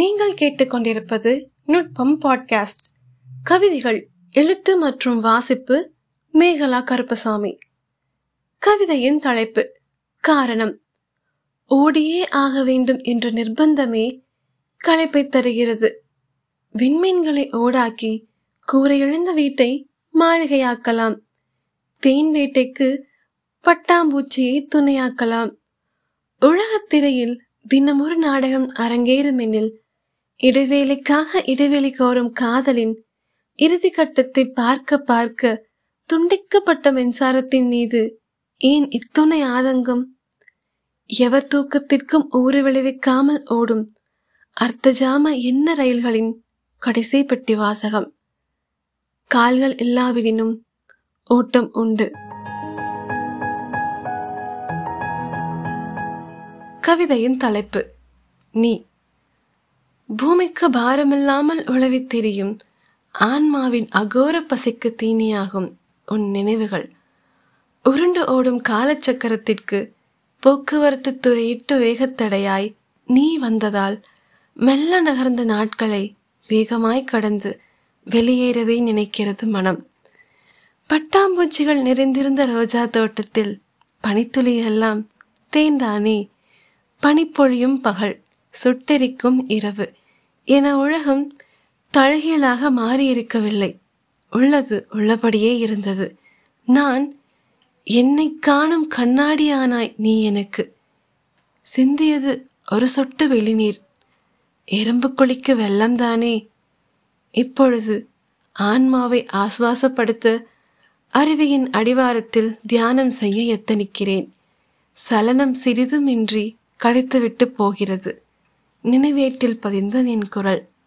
நீங்கள் கேட்டுக்கொண்டிருப்பது நுட்பம் பாட்காஸ்ட் கவிதைகள் எழுத்து மற்றும் வாசிப்பு மேகலா கருப்பசாமி கவிதையின் தலைப்பு காரணம் ஓடியே ஆக வேண்டும் என்ற நிர்பந்தமே களைப்பை தருகிறது விண்மீன்களை ஓடாக்கி கூரை எழுந்த வீட்டை மாளிகையாக்கலாம் தேன் வேட்டைக்கு பட்டாம்பூச்சியை துணையாக்கலாம் உலகத் திரையில் தினமொரு நாடகம் அரங்கேறும் எனில் இடைவேளைக்காக இடைவெளி கோரும் காதலின் இறுதி கட்டத்தை பார்க்க பார்க்க துண்டிக்கப்பட்ட மின்சாரத்தின் மீது ஏன் இத்துணை ஆதங்கம் எவர் தூக்கத்திற்கும் ஊறு விளைவிக்காமல் ஓடும் அர்த்தஜாம என்ன ரயில்களின் கடைசி பெட்டி வாசகம் கால்கள் இல்லாவிடினும் ஓட்டம் உண்டு கவிதையின் தலைப்பு நீ பூமிக்கு பாரமில்லாமல் உழவித் திரியும் ஆன்மாவின் அகோர பசிக்கு தீனியாகும் உன் நினைவுகள் உருண்டு ஓடும் காலச்சக்கரத்திற்கு போக்குவரத்து துறையிட்டு வேகத்தடையாய் நீ வந்ததால் மெல்ல நகர்ந்த நாட்களை வேகமாய் கடந்து வெளியேறவே நினைக்கிறது மனம் பட்டாம்பூச்சிகள் நிறைந்திருந்த ரோஜா தோட்டத்தில் பனித்துளி எல்லாம் தேன்தானே பனிப்பொழியும் பகல் சுட்டெரிக்கும் இரவு என உலகம் தழகியலாக மாறியிருக்கவில்லை உள்ளது உள்ளபடியே இருந்தது நான் என்னை காணும் கண்ணாடியானாய் நீ எனக்கு சிந்தியது ஒரு சொட்டு வெளிநீர் எறும்பு குளிக்கு வெள்ளம்தானே இப்பொழுது ஆன்மாவை ஆசுவாசப்படுத்த அருவியின் அடிவாரத்தில் தியானம் செய்ய எத்தனிக்கிறேன் சலனம் சிறிதுமின்றி கடைத்துவிட்டு போகிறது நினைவேட்டில் பதிந்த நின் குரல்